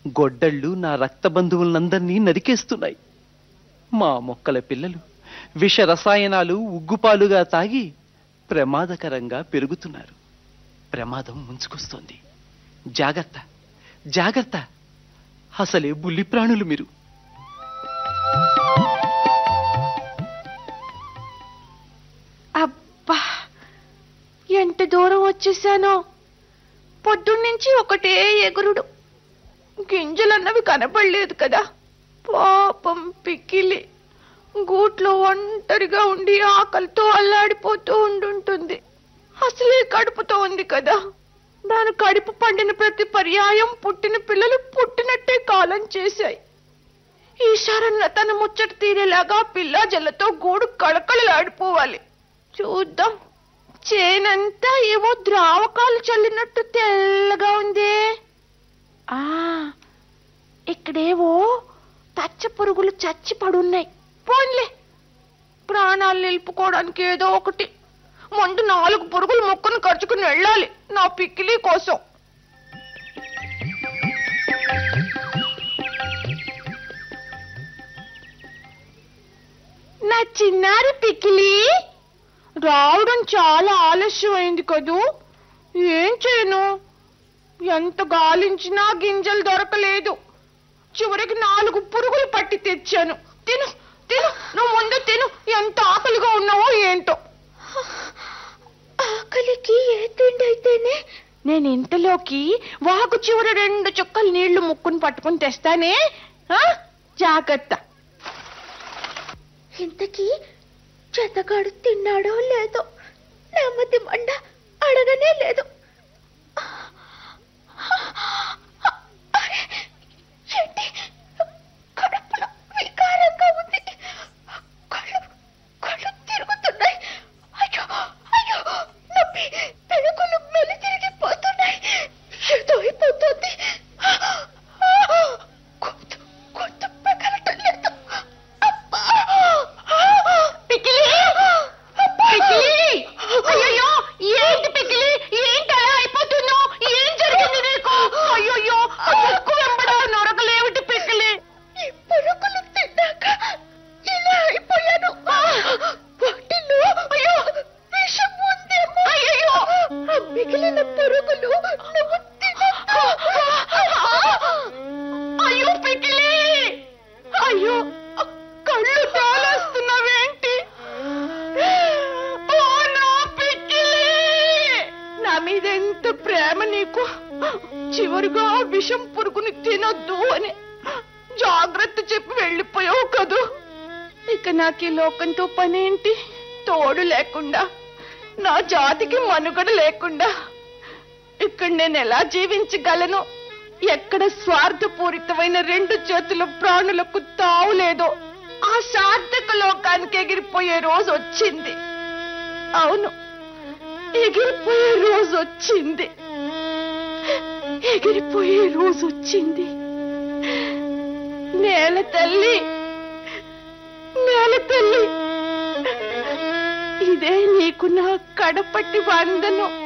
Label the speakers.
Speaker 1: గొడ్డళ్ళు నా రక్త బంధువులందరినీ నరికేస్తున్నాయి మా మొక్కల పిల్లలు విష రసాయనాలు ఉగ్గుపాలుగా తాగి ప్రమాదకరంగా పెరుగుతున్నారు ప్రమాదం ముంచుకొస్తోంది జాగ్రత్త జాగ్రత్త అసలే బుల్లి ప్రాణులు మీరు
Speaker 2: అబ్బా ఎంత దూరం వచ్చేసానో పొద్దున్నుంచి ఒకటే ఎగురుడు గింజలన్నవి కనపడలేదు కదా పాపం పిక్కిలి గూట్లో ఒంటరిగా ఉండి ఆకలితో అల్లాడిపోతూ ఉండుంటుంది అసలే కడుపుతో ఉంది కదా దాని కడుపు పండిన ప్రతి పర్యాయం పుట్టిన పిల్లలు పుట్టినట్టే కాలం చేశాయి ఈశారన్న తన ముచ్చట తీరేలాగా పిల్ల జల్లతో గూడు కళకళలాడిపోవాలి చూద్దాం చేనంతా ఏవో ద్రావకాలు చల్లినట్టు తెల్లగా ఉందే ఆ ఇక్కడేవో పచ్చ పురుగులు చచ్చి పడున్నాయి పోన్లే ప్రాణాలు నిలుపుకోవడానికి ఏదో ఒకటి ముందు నాలుగు పురుగులు మొక్కను ఖర్చుకుని వెళ్ళాలి నా పిక్కిలి కోసం నా చిన్నారి పిక్కిలి రావడం చాలా ఆలస్యం అయింది కదూ ఏం చేయను ఎంత గాలించినా గింజలు దొరకలేదు చివరికి నాలుగు పురుగులు పట్టి తెచ్చాను తిను తిను నువ్వు ముందు తిను ఎంత ఆకలిగా ఉన్నావో ఏంటో ఆకలికి ఏ తిండి అయితేనే నేను ఇంతలోకి వాకు చివర రెండు చుక్కలు నీళ్లు ముక్కుని పట్టుకుని తెస్తానే ఆ? జాగ్రత్త ఇంతకీ చెత్తగాడు తిన్నాడో లేదో నెమ్మది మండ అడగనే లేదు అరే, ఏంటి? కడుపులో వికారంగా ఉంది. కళ్ళు కళ్ళు తిరుగుతున్నాయి. అయ్యో, అయ్యో, నొప్పి. పెళుకులు మెలి తిరిగిపోతున్నాయి. ఏదో అయిపోతుంది. గొంతు గొంతు పెగలటం లేదు. అబ్బా! పికిలి! పికిలి! అయ్యయ్యో, ఏంటి పికిలి? ఏంటి అలా అయిపోతున్నావ్? ఏం జరిగింది నీకు? అయ్యయ్యో, ఆ ముక్కు వెంబడ నొరగలేమిటి పికిలి? ఈ పురుగులు తిన్నాక ఇలా అయిపోయాను. వాటిలో అయ్యో, విషం ఉందేమో. అయ్యయ్యో, ఆ మిగిలిన పురుగులు నువ్వు తినొద్దు. అయ్యో పికిలి అయ్యో కళ్ళు తాళేస్తున్నావేంటి ఓ నా పిక్కిలి నా మీద ఎంత ప్రేమ నీకు చివరిగా ఆ విషం పురుగుని తినొద్దు అని జాగ్రత్త చెప్పి వెళ్ళిపోయావు కదూ ఇక నాకు ఈ లోకంతో పనేంటి తోడు లేకుండా నా జాతికి మనుగడ లేకుండా ఇక్కడ నేను ఎలా జీవించగలను ఎక్కడ స్వార్థపూరితమైన రెండు చేతుల ప్రాణులకు తావు లేదో ఆ సార్థక లోకానికి ఎగిరిపోయే రోజు వచ్చింది అవును ఎగిరిపోయే రోజు వచ్చింది ఎగిరిపోయే రోజు వచ్చింది నేల తల్లి నేల తల్లి ఇదే నీకు నా కడపట్టి వందనం